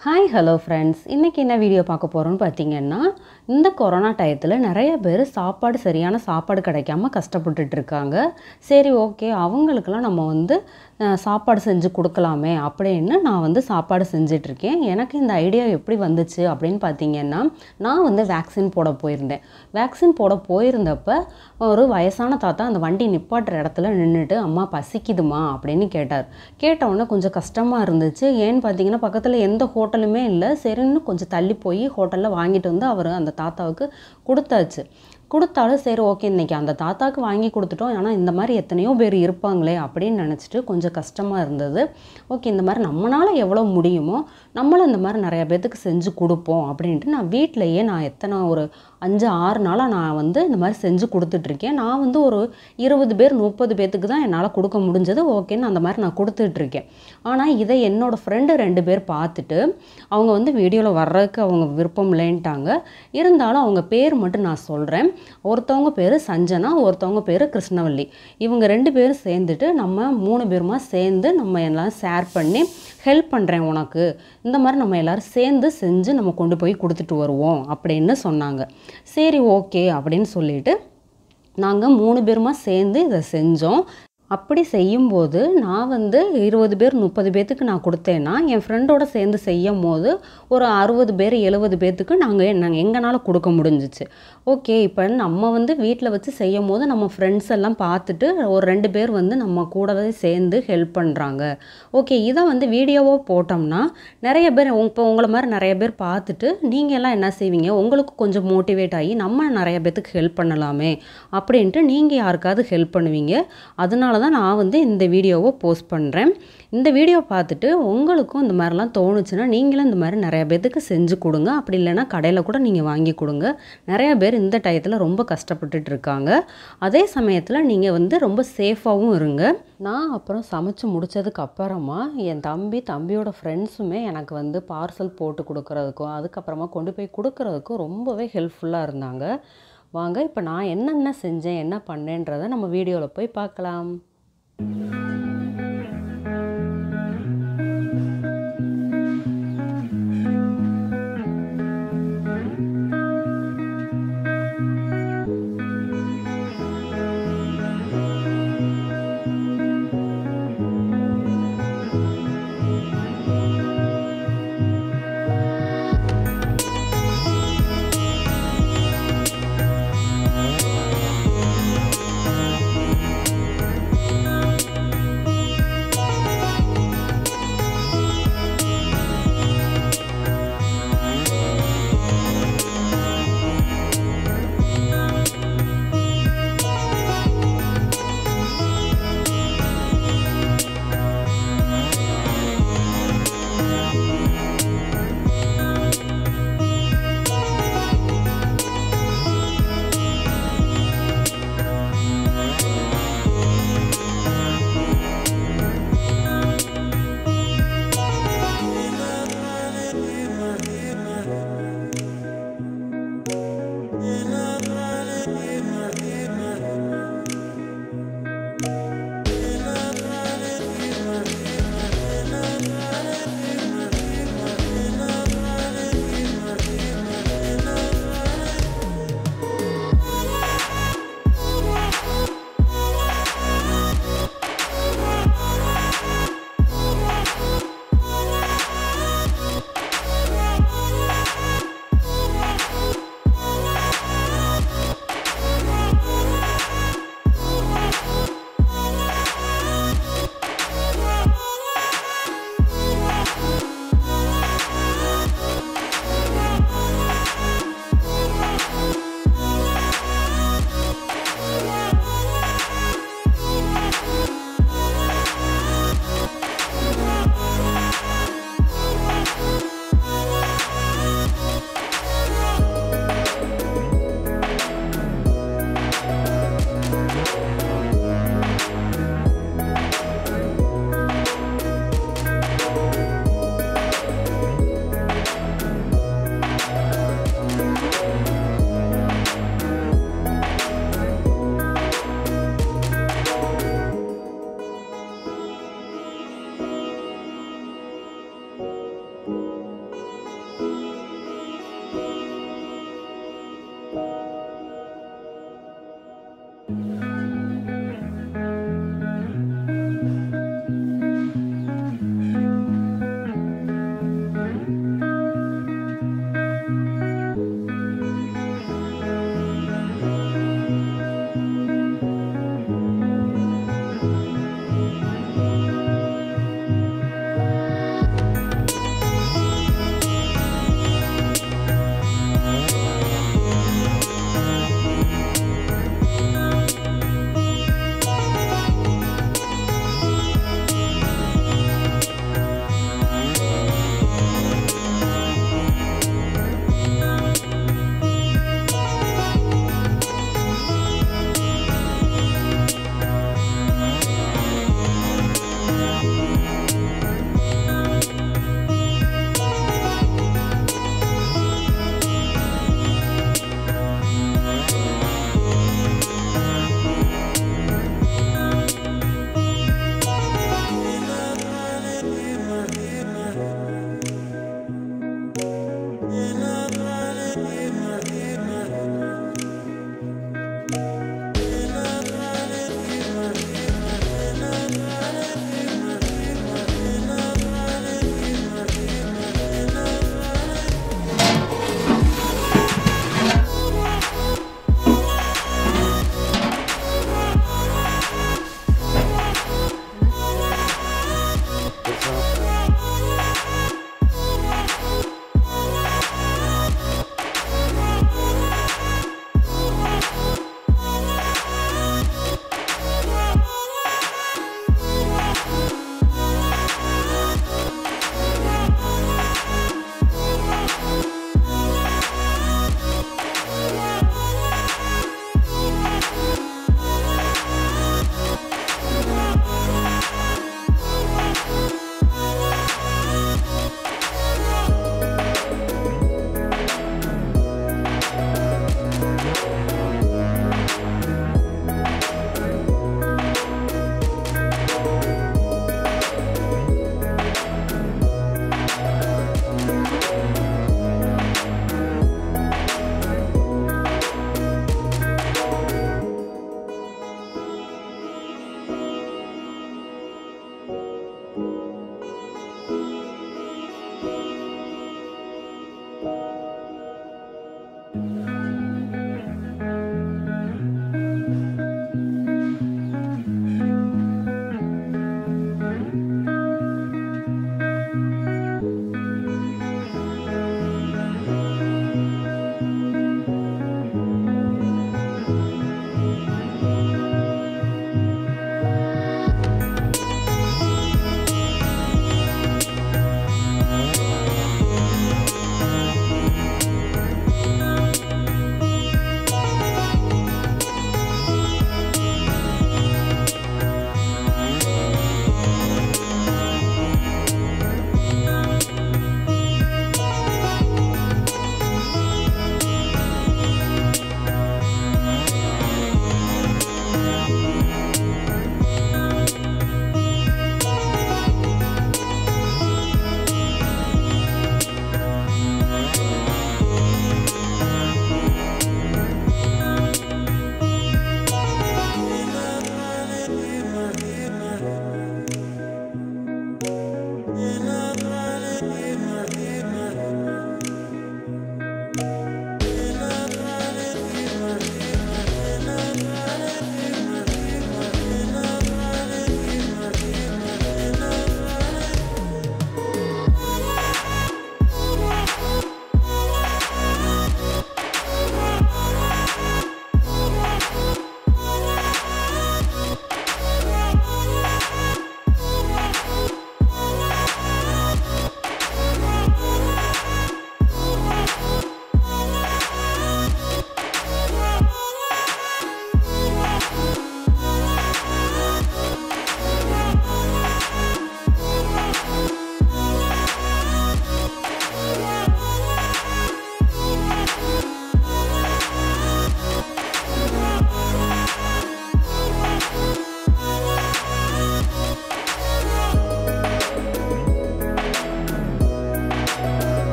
hi hello friends இன்றைக்கி என்ன video பார்க்க போகிறோம்னு பார்த்தீங்கன்னா இந்த கொரோனா டயத்தில் நிறைய பேர் சாப்பாடு சரியான சாப்பாடு கிடைக்காம கஷ்டப்பட்டுட்டு இருக்காங்க சரி ஓகே அவங்களுக்கெல்லாம் நம்ம வந்து அஹ், சாப்பாடு செஞ்சு கொடுக்கலாமே அப்படின்னு நான் வந்து சாப்பாடு செஞ்சிட்ருக்கேன் எனக்கு இந்த ஐடியா எப்படி வந்துச்சு அப்படின்னு பார்த்தீங்கன்னா நான் வந்து வேக்சின் போட போயிருந்தேன் வேக்சின் போட போயிருந்தப்ப ஒரு வயசான தாத்தா அந்த வண்டி நிப்பாட்டுற இடத்துல நின்றுட்டு அம்மா பசிக்குதுமா அப்படின்னு கேட்டார் கேட்ட உடனே கொஞ்சம் கஷ்டமாக இருந்துச்சு ஏன்னு பார்த்தீங்கன்னா பக்கத்தில் எந்த ஹோட்டலுமே இல்லை சரின்னு கொஞ்சம் தள்ளி போய் ஹோட்டலில் வாங்கிட்டு வந்து அவர் அந்த தாத்தாவுக்கு கொடுத்தாச்சு கொடுத்தாலும் சரி ஓகே இன்னைக்கு அந்த தாத்தாவுக்கு வாங்கி கொடுத்துட்டோம் ஆனால் இந்த மாதிரி எத்தனையோ பேர் இருப்பாங்களே அப்படின்னு நினச்சிட்டு கொஞ்சம் கஷ்டமாக இருந்தது ஓகே இந்த மாதிரி நம்மளால் எவ்வளோ முடியுமோ நம்மளும் இந்த மாதிரி நிறைய பேர்த்துக்கு செஞ்சு கொடுப்போம் அப்படின்ட்டு நான் வீட்டிலையே நான் எத்தனை ஒரு அஞ்சு ஆறு நாளாக நான் வந்து இந்த மாதிரி செஞ்சு கொடுத்துட்ருக்கேன் நான் வந்து ஒரு இருபது பேர் முப்பது பேர்த்துக்கு தான் என்னால் கொடுக்க முடிஞ்சது ஓகேன்னு அந்த மாதிரி நான் கொடுத்துட்ருக்கேன் ஆனால் இதை என்னோட ஃப்ரெண்டு ரெண்டு பேர் பார்த்துட்டு அவங்க வந்து வீடியோவில் வர்றதுக்கு அவங்க விருப்பம் இல்லைன்ட்டாங்க இருந்தாலும் அவங்க பேர் மட்டும் நான் சொல்கிறேன் ஒருத்தவங்க பேர் சஞ்சனா ஒருத்தவங்க பேர் கிருஷ்ணவள்ளி இவங்க ரெண்டு பேரும் சேர்ந்துட்டு நம்ம மூணு பேருமா சேர்ந்து நம்ம எல்லாம் ஷேர் பண்ணி ஹெல்ப் பண்ணுறேன் உனக்கு இந்த மாதிரி நம்ம எல்லாரும் சேர்ந்து செஞ்சு நம்ம கொண்டு போய் கொடுத்துட்டு வருவோம் அப்படின்னு சொன்னாங்க சரி ஓகே அப்படின்னு சொல்லிட்டு நாங்கள் மூணு பேருமா சேர்ந்து இதை செஞ்சோம் அப்படி செய்யும்போது நான் வந்து இருபது பேர் முப்பது பேர்த்துக்கு நான் கொடுத்தேன்னா என் ஃப்ரெண்டோட சேர்ந்து செய்யும் போது ஒரு அறுபது பேர் எழுபது பேர்த்துக்கு நாங்கள் நாங்கள் எங்களால் கொடுக்க முடிஞ்சிச்சு ஓகே இப்போ நம்ம வந்து வீட்டில் வச்சு செய்யும் போது நம்ம ஃப்ரெண்ட்ஸ் எல்லாம் பார்த்துட்டு ஒரு ரெண்டு பேர் வந்து நம்ம கூடவே சேர்ந்து ஹெல்ப் பண்ணுறாங்க ஓகே இதை வந்து வீடியோவாக போட்டோம்னா நிறைய பேர் இப்போ உங்களை மாதிரி நிறைய பேர் பார்த்துட்டு நீங்கள் எல்லாம் என்ன செய்வீங்க உங்களுக்கு கொஞ்சம் மோட்டிவேட் ஆகி நம்ம நிறைய பேர்த்துக்கு ஹெல்ப் பண்ணலாமே அப்படின்ட்டு நீங்கள் யாருக்காவது ஹெல்ப் பண்ணுவீங்க அதனால தான் நான் வந்து இந்த வீடியோவை போஸ்ட் பண்ணுறேன் இந்த வீடியோ பார்த்துட்டு உங்களுக்கும் இந்த மாதிரிலாம் தோணுச்சுன்னா நீங்களும் இந்த மாதிரி நிறைய பேர்த்துக்கு செஞ்சு கொடுங்க அப்படி இல்லைன்னா கடையில் கூட நீங்கள் வாங்கி கொடுங்க நிறைய பேர் இந்த டயத்தில் ரொம்ப கஷ்டப்பட்டுட்டு இருக்காங்க அதே சமயத்தில் நீங்கள் வந்து ரொம்ப சேஃபாகவும் இருங்க நான் அப்புறம் சமைச்சு முடிச்சதுக்கு அப்புறமா என் தம்பி தம்பியோட ஃப்ரெண்ட்ஸுமே எனக்கு வந்து பார்சல் போட்டு கொடுக்கறதுக்கும் அதுக்கப்புறமா கொண்டு போய் கொடுக்கறதுக்கும் ரொம்பவே ஹெல்ப்ஃபுல்லாக இருந்தாங்க வாங்க இப்போ நான் என்னென்ன செஞ்சேன் என்ன பண்ணேன்றதை நம்ம வீடியோவில் போய் பார்க்கலாம்